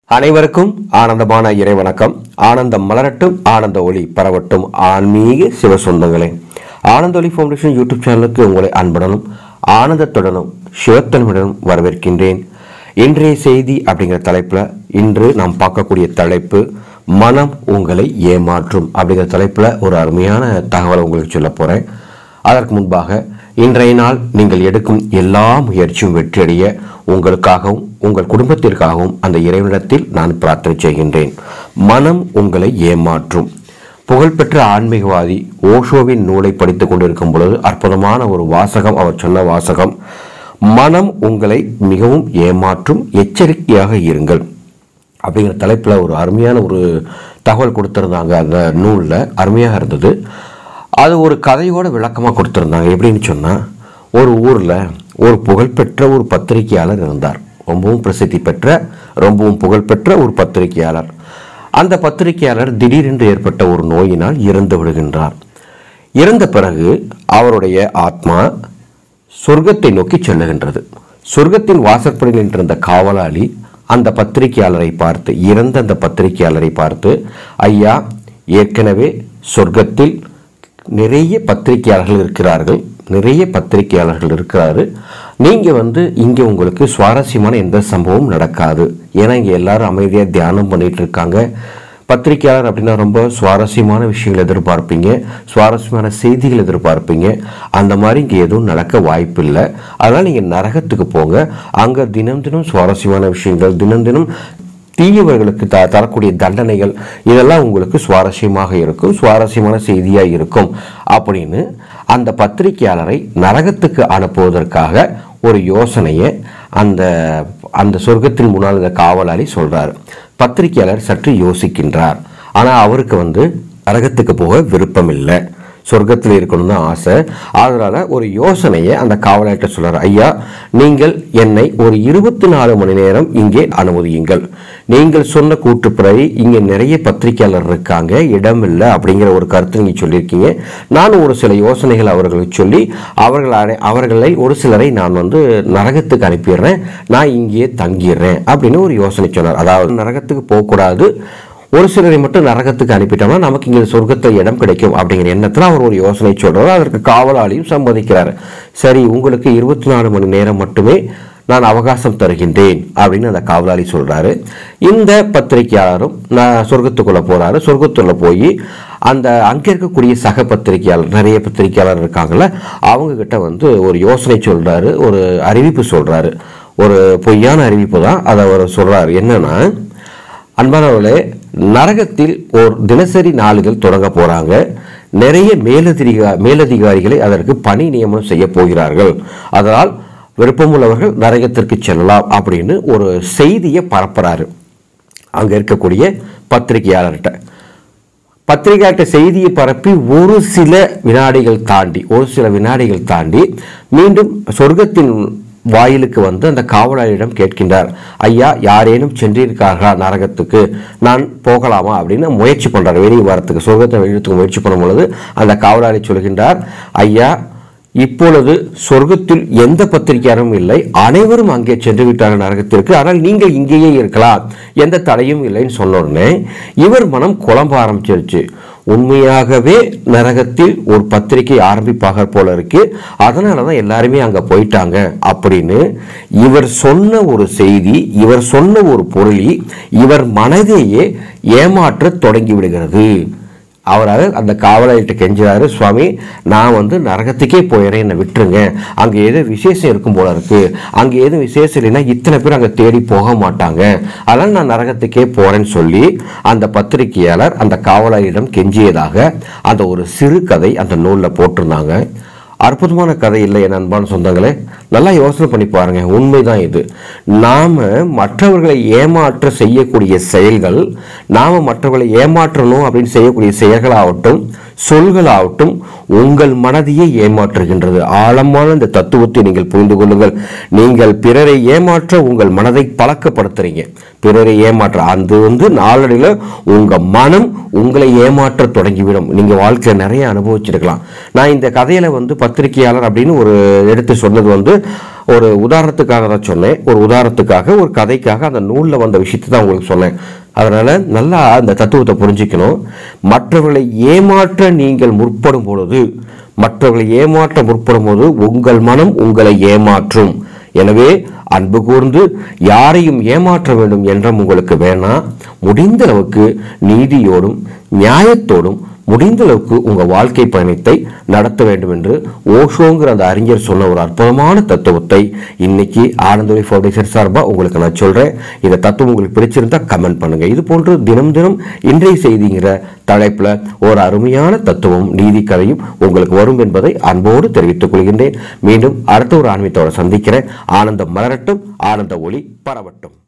அனைவருக்கும் ஆனந்தமான இறை வணக்கம் ஆனந்தம் மலரட்டும் ஆனந்த ஒளி பரவட்டும் ஆன்மீக சிவ சொந்தங்களே ஆனந்த ஒளி ஃபவுண்டேஷன் யூடியூப் சேனலுக்கு உங்களை அன்புடனும் ஆனந்தத்துடனும் சிவத்தன்மையுடனும் வரவேற்கின்றேன் இன்றைய செய்தி அப்படிங்கிற தலைப்பில் இன்று நாம் பார்க்கக்கூடிய தலைப்பு மனம் உங்களை ஏமாற்றும் அப்படிங்கிற தலைப்பில் ஒரு அருமையான தகவலை உங்களுக்கு சொல்ல போகிறேன் அதற்கு முன்பாக இன்றைய நாள் நீங்கள் எடுக்கும் எல்லா முயற்சியும் வெற்றியடைய உங்களுக்காகவும் உங்கள் குடும்பத்திற்காகவும் அந்த இறைவனிடத்தில் நான் பிரார்த்தனை செய்கின்றேன் மனம் உங்களை ஏமாற்றும் புகழ்பெற்ற ஆன்மீகவாதி ஓஷோவின் நூலை படித்துக் கொண்டிருக்கும் பொழுது அற்புதமான ஒரு வாசகம் அவர் சொன்ன வாசகம் மனம் உங்களை மிகவும் ஏமாற்றும் எச்சரிக்கையாக இருங்கள் அப்படிங்கிற தலைப்பில் ஒரு அருமையான ஒரு தகவல் கொடுத்துருந்தாங்க அந்த நூலில் அருமையாக இருந்தது அது ஒரு கதையோட விளக்கமாக கொடுத்துருந்தாங்க எப்படின்னு சொன்னால் ஒரு ஊரில் ஒரு புகழ்பெற்ற ஒரு பத்திரிகையாளர் இருந்தார் ரொம்பவும் பிரசித்தி பெற்ற ரொம்பவும் புகழ்பெற்ற ஒரு பத்திரிகையாளர் அந்த பத்திரிகையாளர் திடீரென்று ஏற்பட்ட ஒரு நோயினால் இறந்து விடுகின்றார் இறந்த பிறகு அவருடைய ஆத்மா சொர்க்கத்தை நோக்கி செல்லுகின்றது சொர்க்கத்தின் வாசற்படியில் நின்றிருந்த காவலாளி அந்த பத்திரிகையாளரை பார்த்து இறந்த அந்த பத்திரிகையாளரை பார்த்து ஐயா ஏற்கனவே சொர்க்கத்தில் நிறைய பத்திரிகையாளர்கள் இருக்கிறார்கள் நிறைய பத்திரிகையாளர்கள் இருக்கிறாரு நீங்கள் வந்து இங்கே உங்களுக்கு சுவாரஸ்யமான எந்த சம்பவமும் நடக்காது ஏன்னா இங்கே எல்லாரும் அமைதியாக தியானம் பண்ணிட்டு இருக்காங்க பத்திரிக்கையாளர் அப்படின்னா ரொம்ப சுவாரஸ்யமான விஷயங்கள் எதிர்பார்ப்பீங்க சுவாரஸ்யமான செய்திகள் எதிர்பார்ப்பீங்க அந்த மாதிரி இங்கே எதுவும் நடக்க வாய்ப்பு இல்லை அதனால் நீங்கள் நரகத்துக்கு போங்க அங்கே தினம் தினம் சுவாரஸ்யமான விஷயங்கள் தினம் தினம் தீயவர்களுக்கு த தரக்கூடிய தண்டனைகள் இதெல்லாம் உங்களுக்கு சுவாரஸ்யமாக இருக்கும் சுவாரஸ்யமான செய்தியாக இருக்கும் அப்படின்னு அந்த பத்திரிகையாளரை நரகத்துக்கு அனுப்புவதற்காக ஒரு யோசனையை அந்த அந்த சொர்க்கத்தின் முன்னால் இந்த காவலாளி சொல்றாரு பத்திரிகையாளர் சற்று யோசிக்கின்றார் ஆனால் அவருக்கு வந்து நரகத்துக்கு போக விருப்பம் இல்லை சொர்க்கத்தில் இருக்கணும் தான் ஆசை அதனால ஒரு யோசனையை அந்த காவலாளிட்ட சொல்றாரு ஐயா நீங்கள் என்னை ஒரு இருபத்தி நாலு மணி நேரம் இங்கே அனுமதியுங்கள் நீங்கள் சொன்ன கூற்றுப்படி இங்கே நிறைய பத்திரிகையாளர் இருக்காங்க இடம் இல்லை அப்படிங்கிற ஒரு கருத்து நீங்கள் சொல்லியிருக்கீங்க நான் ஒரு சில யோசனைகள் அவர்களுக்கு சொல்லி அவர்கள் அடை- அவர்களை ஒரு சிலரை நான் வந்து நரகத்துக்கு அனுப்பிடுறேன் நான் இங்கேயே தங்கிடுறேன் அப்படின்னு ஒரு யோசனை சொன்னார் அதாவது நரகத்துக்கு போகக்கூடாது ஒரு சிலரை மட்டும் நரகத்துக்கு அனுப்பிட்டோம்னா நமக்கு இங்கே சொர்க்கத்தில் இடம் கிடைக்கும் அப்படிங்கிற எண்ணத்தில் அவர் ஒரு யோசனை சொல்றாரு அதற்கு காவலாளியும் சம்மதிக்கிறார் சரி உங்களுக்கு இருபத்தி நாலு மணி நேரம் மட்டுமே நான் அவகாசம் தருகின்றேன் அப்படின்னு அந்த காவலாளி சொல்றாரு இந்த பத்திரிகையாளரும் நான் சொர்க்கத்துக்குள்ள போறாரு சொர்க்கத்துக்குள்ள போய் அந்த அங்கே இருக்கக்கூடிய சக பத்திரிகையாளர் நிறைய பத்திரிகையாளர் இருக்காங்கல்ல அவங்க கிட்ட வந்து ஒரு யோசனை சொல்றாரு ஒரு அறிவிப்பு சொல்றாரு ஒரு பொய்யான அறிவிப்பு தான் அதை அவர் சொல்றாரு என்னன்னா அன்பானவர்களே நரகத்தில் ஒரு தினசரி நாளுகள் தொடங்க போறாங்க நிறைய மேலதிகா மேலதிகாரிகளை அதற்கு பணி நியமனம் செய்ய போகிறார்கள் அதனால் விருப்பமுள்ளவர்கள் நரகத்திற்கு செல்லலாம் அப்படின்னு ஒரு செய்தியை பரப்புறாரு அங்க இருக்கக்கூடிய பத்திரிகையாளர்கிட்ட பத்திரிகையாட்ட செய்தியை பரப்பி ஒரு சில வினாடிகள் தாண்டி ஒரு சில வினாடிகள் தாண்டி மீண்டும் சொர்க்கத்தின் வாயிலுக்கு வந்து அந்த காவலாளியிடம் கேட்கின்றார் ஐயா யாரேனும் சென்றிருக்கார்களா நரகத்துக்கு நான் போகலாமா அப்படின்னு முயற்சி பண்றார் வெளியே வரத்துக்கு சொர்க்கத்தை வெளியத்துக்கு முயற்சி பண்ணும் பொழுது அந்த காவலாளி சொல்கின்றார் ஐயா இப்பொழுது சொர்க்கத்தில் எந்த பத்திரிகையாரும் இல்லை அனைவரும் அங்கே சென்று விட்டார்கள் நரகத்திற்கு ஆனால் நீங்கள் இங்கேயே இருக்கலாம் எந்த தடையும் இல்லைன்னு சொன்ன உடனே இவர் மனம் குழம்ப ஆரம்பிச்சிருச்சு உண்மையாகவே நரகத்தில் ஒரு பத்திரிகை ஆரம்பிப்பாக போல இருக்கு அதனால தான் எல்லாருமே அங்க போயிட்டாங்க அப்படின்னு இவர் சொன்ன ஒரு செய்தி இவர் சொன்ன ஒரு பொருளி இவர் மனதையே ஏமாற்றத் தொடங்கி விடுகிறது அவராக அந்த காவலாளிகிட்ட கெஞ்சுறாரு சுவாமி நான் வந்து நரகத்துக்கே போயிடுறேன் என்னை விட்டுருங்க அங்கே ஏதோ விசேஷம் இருக்கும் போல இருக்கு அங்கே எதுவும் விசேஷம் இல்லைன்னா இத்தனை பேர் அங்கே தேடி போக மாட்டாங்க அதனால் நான் நரகத்துக்கே போறேன்னு சொல்லி அந்த பத்திரிகையாளர் அந்த காவலாளியிடம் கெஞ்சியதாக அந்த ஒரு சிறு கதை அந்த நூலில் போட்டிருந்தாங்க அற்புதமான கதை இல்லை என் அன்பான சொந்தங்களே நல்லா யோசனை பண்ணி பாருங்க உண்மைதான் இது நாம மற்றவர்களை ஏமாற்ற செய்யக்கூடிய செயல்கள் நாம மற்றவர்களை ஏமாற்றணும் அப்படின்னு செய்யக்கூடிய செயல்களாகட்டும் சொல்களாகட்டும் உங்கள் மனதையே ஏமாற்றுகின்றது ஆழமான இந்த தத்துவத்தை நீங்கள் புரிந்து கொள்ளுங்கள் நீங்கள் பிறரை ஏமாற்ற உங்கள் மனதை பழக்கப்படுத்துறீங்க பிறரை ஏமாற்ற அது வந்து நாளடைவில் உங்க மனம் உங்களை ஏமாற்ற தொடங்கிவிடும் நீங்க வாழ்க்கையில நிறைய அனுபவிச்சிருக்கலாம் நான் இந்த கதையில வந்து பத்திரிகையாளர் அப்படின்னு ஒரு எடுத்து சொன்னது வந்து ஒரு உதாரணத்துக்காக தான் சொன்னேன் ஒரு உதாரணத்துக்காக ஒரு கதைக்காக அந்த நூலில் வந்த விஷயத்தை தான் உங்களுக்கு சொன்னேன் அதனால நல்லா அந்த தத்துவத்தை புரிஞ்சுக்கணும் மற்றவர்களை ஏமாற்ற நீங்கள் முற்படும் பொழுது மற்றவர்களை ஏமாற்ற முற்படும் போது உங்கள் மனம் உங்களை ஏமாற்றும் எனவே அன்பு கூர்ந்து யாரையும் ஏமாற்ற வேண்டும் என்றும் உங்களுக்கு வேணாம் முடிந்த அளவுக்கு நீதியோடும் நியாயத்தோடும் முடிந்த அளவுக்கு உங்க வாழ்க்கை பயணத்தை நடத்த வேண்டும் என்று ஓஷோங்கிற அந்த அறிஞர் சொன்ன ஒரு அற்புதமான தத்துவத்தை இன்னைக்கு ஆனந்தோலி ஃபவுண்டேஷன் சார்பா உங்களுக்கு நான் சொல்றேன் இந்த தத்துவம் உங்களுக்கு பிடிச்சிருந்தா கமெண்ட் பண்ணுங்க இது போன்று தினம் தினம் இன்றைய செய்திங்கிற தலைப்புல ஒரு அருமையான தத்துவம் நீதி கதையும் உங்களுக்கு வரும் என்பதை அன்போடு தெரிவித்துக் கொள்கின்றேன் மீண்டும் அடுத்த ஒரு ஆன்மீகத்தோட சந்திக்கிறேன் ஆனந்தம் மலரட்டும் ஆனந்த ஒளி பரவட்டும்